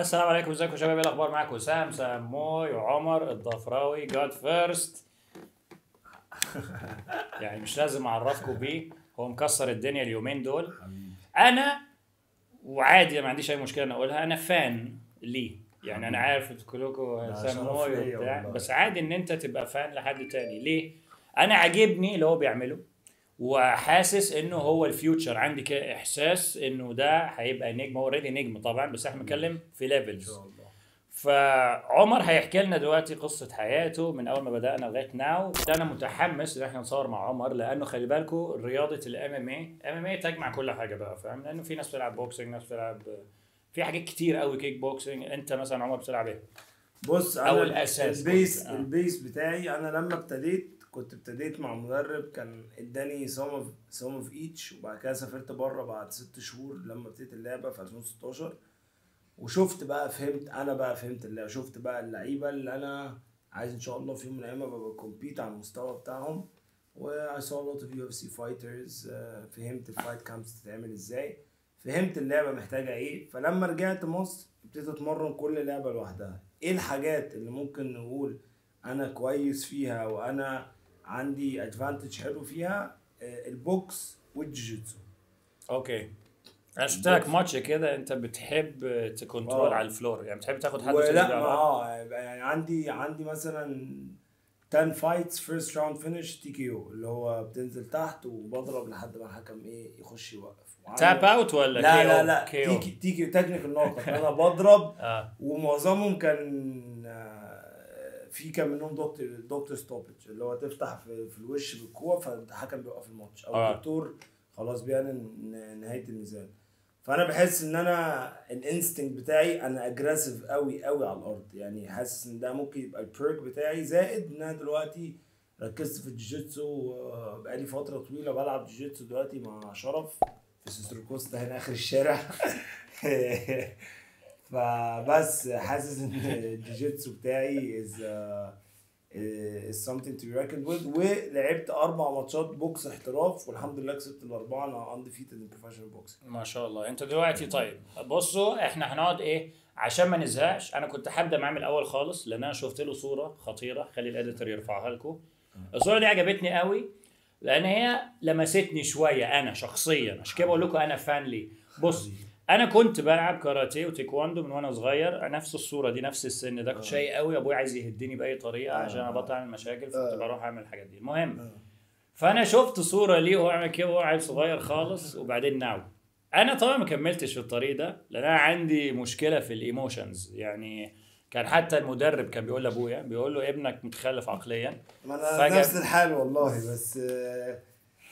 السلام عليكم ازيكم يا شباب ايه الاخبار معاكم سام سموي وعمر الضفراوي جاد فيرست يعني مش لازم اعرفكم بيه هو مكسر الدنيا اليومين دول انا وعادي ما عنديش اي مشكله ان اقولها انا فان ليه يعني انا عارف كلكم لا، سموي شرف ليا وبتاع والله. بس عادي ان انت تبقى فان لحد تاني ليه انا عاجبني اللي هو بيعمله وحاسس انه هو الفيوتشر عندي كده احساس انه ده هيبقى نجم هو اوريدي نجم طبعا بس احنا بنتكلم في ان ليفلز شاء الله فعمر هيحكي لنا دلوقتي قصه حياته من اول ما بدانا لغايه ناو انا متحمس ان احنا نصور مع عمر لانه خلي بالكم رياضه الام ام اي ام ام اي تجمع كل حاجه بقى فاهم لانه في ناس بتلعب بوكسنج ناس بتلعب في حاجات كتير قوي كيك بوكسنج انت مثلا عمر بتلعب ايه بص انا أو الأساس البيس برضه. آه. البيس بتاعي انا لما ابتديت كنت ابتديت مع مدرب كان اداني سوم اوف سوم اوف ايتش وبعد كده سافرت بره بعد ست شهور لما ابتديت اللعبه في 2016 وشفت بقى فهمت انا بقى فهمت اللعبه شفت بقى اللعيبه اللي انا عايز ان شاء الله في يوم من الايام ابقى بكمبيت على المستوى بتاعهم و I saw a lot of UFC fighters آه، فهمت الفايت كامبس تتعمل ازاي فهمت اللعبه محتاجه ايه فلما رجعت مصر ابتديت اتمرن كل لعبه لوحدها ايه الحاجات اللي ممكن نقول انا كويس فيها وانا عندي ادفانتج حلو فيها آه، البوكس والجوجيتسو اوكي انا شفت لك ماتش كده انت بتحب تكنترول آه. على الفلور يعني بتحب تاخد حد ولا وتنزل ما على- اه يعني عندي عندي مثلا 10 فايتس فيرست راوند فينش تي كيو اللي هو بتنزل تحت وبضرب لحد ما الحكم ايه يخش يوقف وعندي- تاب اوت ولا لا KO؟ لا لا KO. تيكي تيكي تكنيكال نقط انا بضرب اه ومعظمهم كان آه، في كان منهم دكتور دكتور ستوبج اللي هو تفتح في, في الوش بالكوع فالحكم بيوقف الماتش او آه. الدكتور خلاص بيعلن ن- نهايه الميزان فانا بحس ان انا الانستنكت بتاعي انا اجريسيف قوي قوي على الارض يعني حاسس ان ده ممكن يبقى البيرك بتاعي زائد ان انا دلوقتي ركزت في الجوجيتسو آه، بقالي فتره طويله بلعب جوجيتسو دلوقتي مع شرف في سيستر كوستا هنا اخر الشارع فبس حاسس ان الجوجيتسو بتاعي is uh, is something to be reckoned with ولعبت اربع ماتشات بوكس احتراف والحمد لله كسبت الاربعه انا undefeated in professional boxing ما شاء الله انت دلوقتي طيب بصوا احنا هنقعد ايه عشان ما نزهقش انا كنت هبدا معاه من الاول خالص لان انا شفت له صوره خطيره خلي الاديتور يرفعها لكم الصوره دي عجبتني قوي لان هي لمستني شويه انا شخصيا عشان كده بقول لكم انا فان ليه بص انا كنت بلعب كاراتيه وتايكواندو من وانا صغير نفس الصوره دي نفس السن ده كنت شقي قوي ابويا عايز يهدني باي طريقه عشان ابطل اعمل مشاكل فكنت بروح اعمل الحاجات دي المهم فانا شفت صوره ليه وهو عامل كده وهو عيل صغير خالص وبعدين ناو انا طبعا ما كملتش في الطريق ده لان انا عندي مشكله في الايموشنز يعني كان حتى المدرب كان بيقول لابويا بيقول له ابنك متخلف عقليا ما انا فجأة- نفس الحال والله بس آه،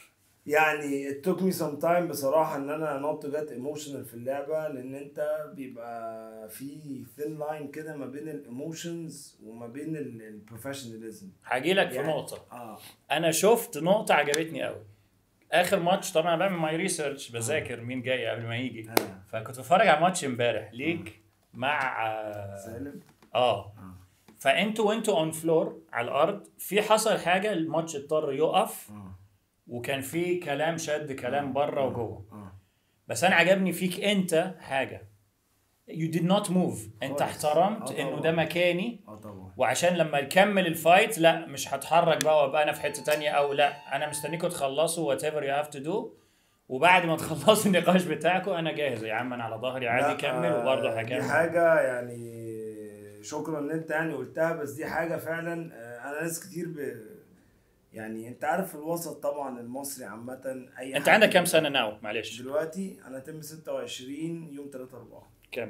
يعني it took me some time بصراحة ان انا not to get emotional في اللعبة لان انت بيبقى في thin line كده ما بين الايموشنز وما بين البروفيشناليزم هاجي لك في يعني- نقطه اه انا شفت نقطه عجبتني قوي اخر ماتش طبعا أنا بعمل ماي ريسيرش بذاكر مين جاي قبل ما يجي آه. فكنت بتفرج على ماتش امبارح ليك مع آه، سالم اه فانتوا وانتوا اون فلور على الارض في حصل حاجه الماتش اضطر يقف اه وكان في كلام شد كلام بره وجوه اه بس انا عجبني فيك انت حاجه you did not move انت خالص. احترمت آه انه طبعا. ده مكاني اه طبعا وعشان لما نكمل الفايت لا مش هتحرك بقى وابقى انا في حته تانية او لا انا مستنيكم تخلصوا وات ايفر يو هاف تو دو وبعد ما تخلصوا النقاش بتاعكم انا جاهز يا عم انا على ظهري عادي لا، كمل آه، وبرضه دي هكمل حاجة يعني شكرا ان انت يعني قلتها بس دي حاجة فعلا آه، انا ناس كتير ب... يعني انت عارف الوسط طبعا المصري عامة اي انت حد عندك كام سنه ناو معلش دلوقتي انا تم 26 يوم 3 4 كمل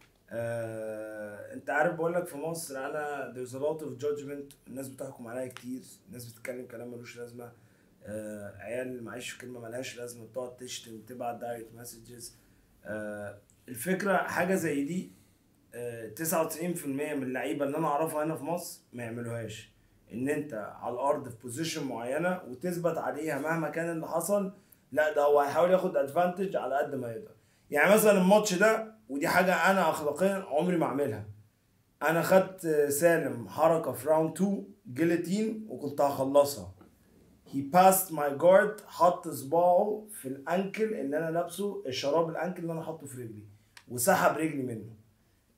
آه، انت عارف بقول لك في مصر انا there's a lot of judgment الناس بتحكم عليا كتير الناس بتتكلم كلام ملوش لازمه آه عيال معيش في كلمه ملهاش لازمه بتقعد تشتم تبعت دايركت مسجز آه الفكره حاجه زي دي آه 99% من اللعيبه اللي انا اعرفها هنا في مصر ما يعملوهاش ان انت على الارض في بوزيشن معينه وتثبت عليها مهما كان اللي حصل لا ده هو هيحاول ياخد ادفانتج على قد ما يقدر يعني مثلا الماتش ده ودي حاجه انا اخلاقيا عمري ما اعملها انا خدت سالم حركه في راوند 2 جيلاتين وكنت هخلصها he passed my guard حط صباعه في الانكل اللي انا لابسه الشراب الانكل اللي انا حاطه في رجلي وسحب رجلي منه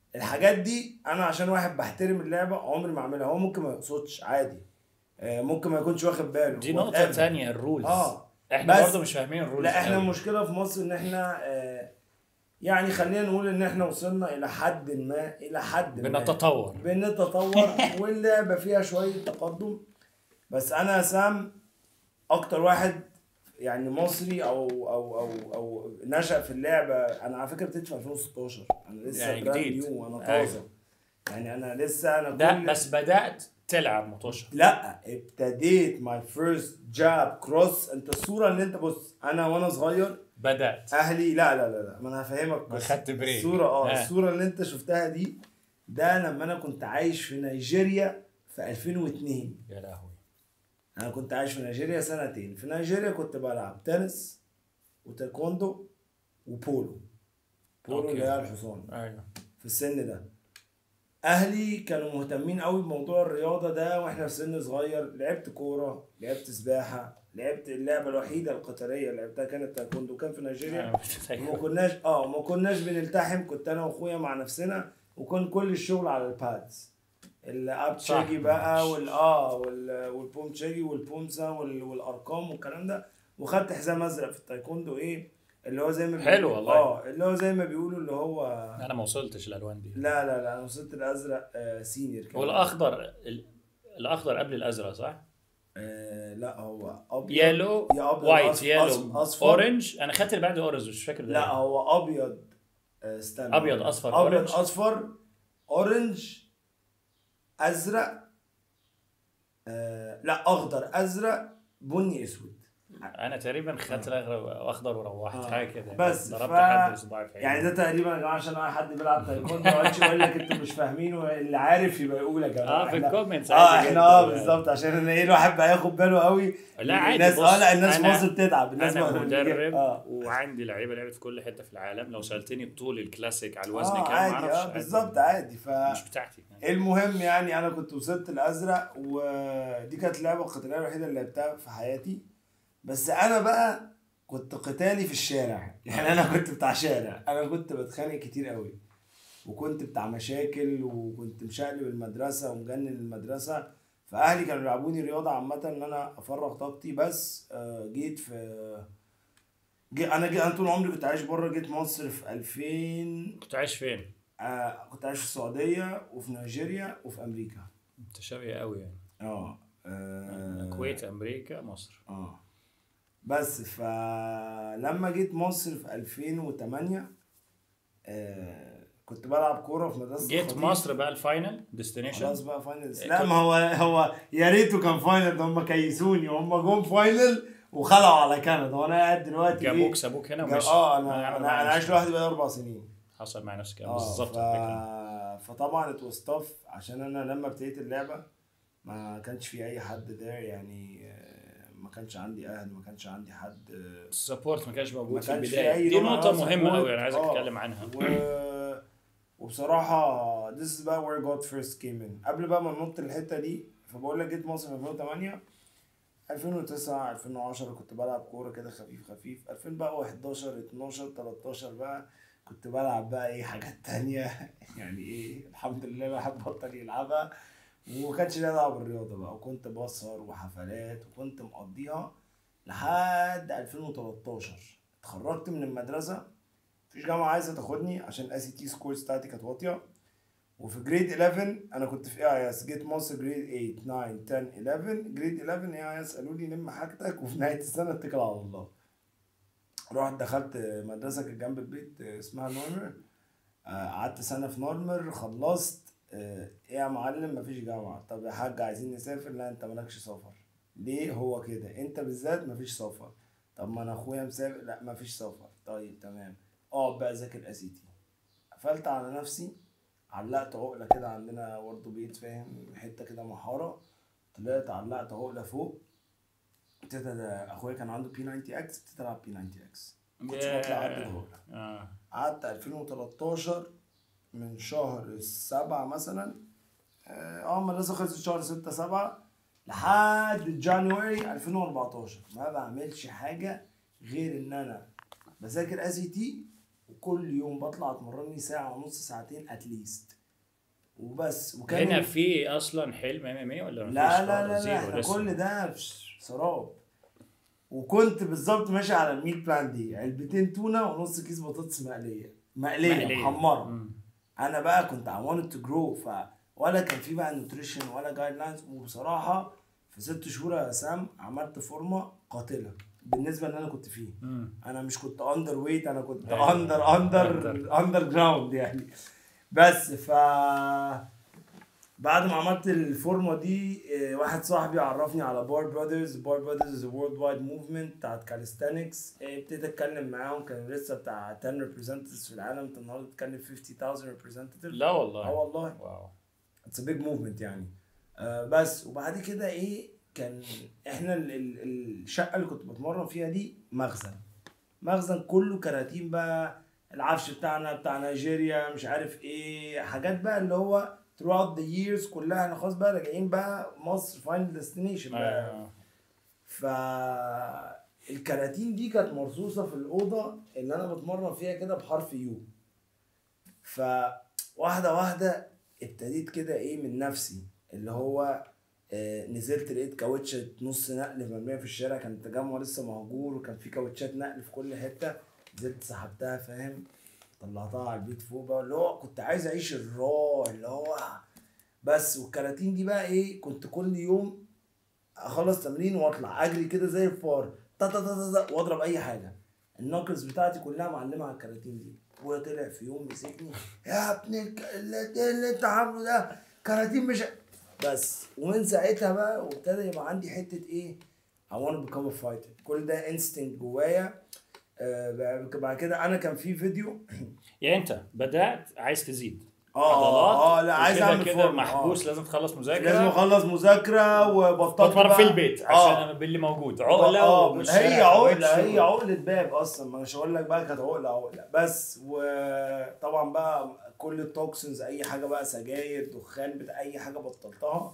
الحاجات دي انا عشان واحد بحترم اللعبه عمري ما اعملها هو ممكن ما يقصدش عادي آه، ممكن ما يكونش واخد باله دي whatever. نقطه ثانيه الرولز اه احنا بس- برضه مش فاهمين الرولز لا احنا قوي. المشكله في مصر ان احنا آه، يعني خلينا نقول ان احنا وصلنا الى حد ما الى حد ما بنتطور بنتطور واللعبه فيها شويه تقدم بس انا يا سام اكتر واحد يعني مصري او او او او نشأ في اللعبه انا على فكره ابتديت في 2016 انا لسه يعني براند جديد. نيو انا أيوة. طازه يعني انا لسه انا ده كل بس بدات تلعب مطوشه لا ابتديت ماي فيرست جاب كروس انت الصوره اللي انت بص انا وانا صغير بدات اهلي لا لا لا لا ما انا هفهمك ما بس. خدت بريك. الصوره اه آه. الصوره اللي انت شفتها دي ده لما انا كنت عايش في نيجيريا في 2002 يا لهوي انا كنت عايش في نيجيريا سنتين في نيجيريا كنت بلعب تنس وتايكوندو وبولو بولو أوكي. اللي هي الحصان ايوه في السن ده اهلي كانوا مهتمين قوي بموضوع الرياضه ده واحنا في سن صغير لعبت كوره لعبت سباحه لعبت اللعبه الوحيده القتاليه اللي لعبتها كانت تايكوندو كان في نيجيريا وما كناش اه ما كناش بنلتحم كنت انا واخويا مع نفسنا وكان كل الشغل على البادز الابتشاجي صح. بقى وال اه وال والبومتشاجي والبومسا وال والارقام والكلام ده وخدت حزام ازرق في التايكوندو ايه اللي هو زي ما حلو بيقولوا- والله. اه اللي هو زي ما بيقولوا اللي هو انا ما وصلتش الالوان دي لا لا لا انا وصلت الازرق آه سينيور كمان والاخضر ال- الاخضر قبل الازرق صح؟ آه لا هو ابيض يلو يا ابيض وايت أص- يلو أص- اصفر اورنج انا خدت اللي بعده اورنج مش فاكر ده لا إيه. هو ابيض آه، استنى أبيض، أصفر، ابيض أورنج. اصفر اورنج ازرق آه لا اخضر ازرق بني اسود انا تقريبا خدت الاخضر اخضر وروحت آه. حاجه كده بس ضربت ف- حد بصباعي في يعني عينه. ده تقريبا يا جماعه عشان اي حد بيلعب تايكوندو ما يقعدش يقول لك انتوا مش فاهمين واللي عارف يبقى يقول يا جماعه اه في إحنا- الكومنتس اه عادي احنا جدا. اه بالظبط عشان انا ايه الواحد بقى ياخد باله قوي لا عادي الناس بص، اه لا الناس في أنا- مصر بتتعب الناس انا بقى- مدرب اه وعندي لعيبه لعبت في كل حته في العالم لو سالتني طول الكلاسيك على الوزن اه كام ما عادي اعرفش اه بالظبط عادي ف مش بتاعتي المهم يعني انا كنت وصلت الازرق ودي كانت اللعبه القتاليه الوحيده اللي لعبتها في حياتي بس انا بقى كنت قتالي في الشارع يعني انا كنت بتاع شارع انا كنت بتخانق كتير قوي وكنت بتاع مشاكل وكنت مشقلب المدرسه ومجنن المدرسه فاهلي كانوا يلعبوني رياضه عامه ان انا افرغ طاقتي بس آه، جيت في جي انا جي انا طول عمري كنت عايش بره جيت مصر في 2000 كنت عايش فين؟ آه كنت عايش في السعوديه وفي نيجيريا وفي امريكا انت شبيه قوي يعني اه آه، الكويت امريكا مصر اه بس فلما جيت مصر في 2008 آه كنت بلعب كوره في مدرسه جيت الخطيب. مصر بقى الفاينل ديستنيشن خلاص بقى فاينل إيه لا كنت- ما هو هو يا ريته كان فاينل ده هم كيسوني هم جم فاينل وخلعوا على كندا وانا قاعد دلوقتي إيه؟ جابوك سابوك هنا جاب- ومشي اه أنا انا عامل انا معايا انا عايش نفس لوحدي بقى اربع سنين حصل معايا نفس الكلام اه بالظبط ف... على فكره فطبعا اتوستف عشان انا لما ابتديت اللعبه ما كانش في اي حد ده يعني آه، ما كانش عندي اهل ما كانش عندي حد آه، السبورت ما كانش موجود ما في كانش في البدايه أي دي نوع نقطه من مهمه support. قوي انا عايزك آه. تتكلم عنها و... وبصراحة this is بقى where God first came in قبل بقى ما ننط الحتة دي فبقول لك جيت مصر في 2008 2009 2010 كنت بلعب كورة كده خفيف خفيف 2000 بقى 11 12 13 بقى كنت بلعب بقى ايه حاجات تانية يعني ايه الحمد لله الواحد بطل يلعبها وما كانش ليا دعوة بالرياضة بقى وكنت بسهر وحفلات وكنت مقضيها لحد 2013 اتخرجت من المدرسة مفيش جامعة عايزة تاخدني عشان الاي سي تي سكورز بتاعتي كانت واطية وفي جريد 11 انا كنت في اي اس جيت مصر جريد 8 9 10 11 جريد 11 اي اس قالوا لي لم حاجتك وفي نهاية السنة اتكل على الله رحت دخلت مدرسة كانت جنب البيت اسمها نورمر آه، قعدت سنة في نورمر خلصت آه، ايه يا معلم مفيش جامعة طب يا حاج عايزين نسافر لا انت مالكش سفر ليه هو كده انت بالذات مفيش سفر طب ما انا اخويا مسافر لا مفيش سفر طيب تمام اقعد بقى ذاكر اس تي قفلت على نفسي علقت عقلة كده عندنا برضه بيت فاهم حتة كده محارة طلعت علقت عقلة فوق ابتدى ده- اخويا كان عنده بي 90 اكس ابتديت العب بي 90 اكس ما كنتش بطلع عدد عقلة اه قعدت 2013 من شهر سبعة مثلا اه آه، المدرسة خلصت شهر ستة سبعة لحد جانيوري 2014 ما بعملش حاجة غير ان انا بذاكر اس تي وكل يوم بطلع اتمرن لي ساعه ونص ساعتين اتليست وبس وكان هنا في اصلا حلم ام ام اي ولا مفيش لا لا خالص؟ لا, زيرو لا احنا لسه؟ كل ده في سراب وكنت بالظبط ماشي على الميل بلان دي علبتين تونه ونص كيس بطاطس مقليه مقليه, مقلية. محمره مم. انا بقى كنت I wanted to grow ف ولا كان في بقى نوتريشن ولا جايد لاينز وبصراحه في ست شهور يا سام عملت فورمه قاتله بالنسبه اللي انا كنت فيه مم. انا مش كنت اندر ويت انا كنت أيوة. اندر اندر Under. اندر جراوند يعني بس ف بعد ما عملت الفورمه دي آه، واحد صاحبي عرفني على بار براذرز بار براذرز وورلد وايد موفمنت بتاعت كاليستانكس ابتديت اتكلم معاهم كان لسه بتاع 10 ريبريزنتيفز في العالم انت النهارده بتتكلم 50000 ريبريزنتيف لا والله اه والله واو اتس بيج موفمنت يعني آه بس وبعد كده ايه كان احنا ال ال الشقه اللي كنت بتمرن فيها دي مخزن مخزن كله كراتين بقى العفش بتاعنا بتاع نيجيريا مش عارف ايه حاجات بقى اللي هو throughout the years كلها احنا خلاص بقى راجعين بقى مصر فاينل ديستنيشن بقى آه. ف الكراتين دي كانت مرصوصه في الاوضه اللي انا بتمرن فيها كده بحرف يو فواحده واحده ابتديت كده ايه من نفسي اللي هو آه نزلت لقيت كاوتشة نص نقل مرمية في الشارع كان التجمع لسه مهجور وكان في كاوتشات نقل في كل حتة نزلت سحبتها فاهم طلعتها على البيت فوق بقى اللي هو كنت عايز اعيش الرا اللي هو بس والكراتين دي بقى ايه كنت كل يوم اخلص تمرين واطلع اجري كده زي الفار تا تا تا تا تا واضرب اي حاجه الناكلز بتاعتي كلها معلمه على الكراتين دي ابويا طلع في يوم مسكني يا ابني الك- اللي, اللي انت عامله ده كراتين مش بس ومن ساعتها بقى وابتدى يبقى عندي حته ايه I wanna become a fighter كل ده انستنكت جوايا آه بعد- بعد كده انا كان في فيديو يعني انت بدات عايز تزيد اه اه لا عايز وكده اعمل كده فورمة، محبوس آه. لازم تخلص مذاكره لازم اخلص مذاكره وبطلت بتمرن بقى- في البيت عشان آه. انا باللي موجود عقله اه ومش هي شارع عقله كاوتش هي و- عقله باب اصلا ما مش هقول لك بقى كانت عقله عقله بس وطبعا بقى كل التوكسنز اي حاجه بقى سجاير دخان بتاع اي حاجه بطلتها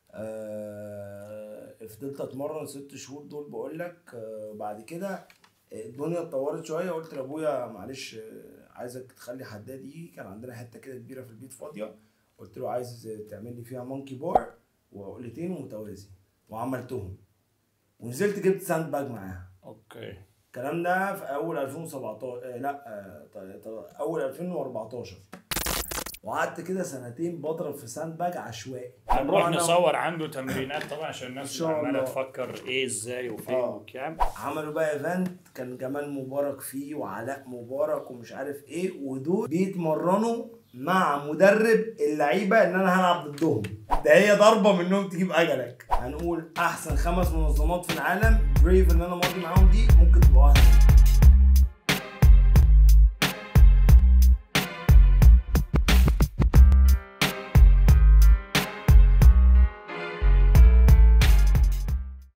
آه فضلت اتمرن ست شهور دول بقول لك آه بعد كده الدنيا اتطورت شويه قلت لابويا معلش آه، عايزك تخلي حداد يجي كان عندنا حته كده كبيره في البيت فاضيه قلت له عايز تعمل لي فيها مونكي بار وعقلتين ومتوازي وعملتهم ونزلت جبت ساند باج معاها اوكي الكلام ده في اول 2017 آه لا آه ط- ط- اول 2014 وقعدت كده سنتين بضرب في ساند باج عشوائي هنروح طبعاً نصور عنده تمرينات طبعا عشان الناس إن شاء عماله الله. تفكر ايه ازاي وفين آه. وكام عملوا بقى ايفنت كان جمال مبارك فيه وعلاء مبارك ومش عارف ايه ودول بيتمرنوا مع مدرب اللعيبه ان انا هلعب ضدهم ده هي ضربه منهم تجيب اجلك هنقول احسن خمس منظمات في العالم بريف اللي انا ماضي معاهم دي ممكن تبقى واحده منهم.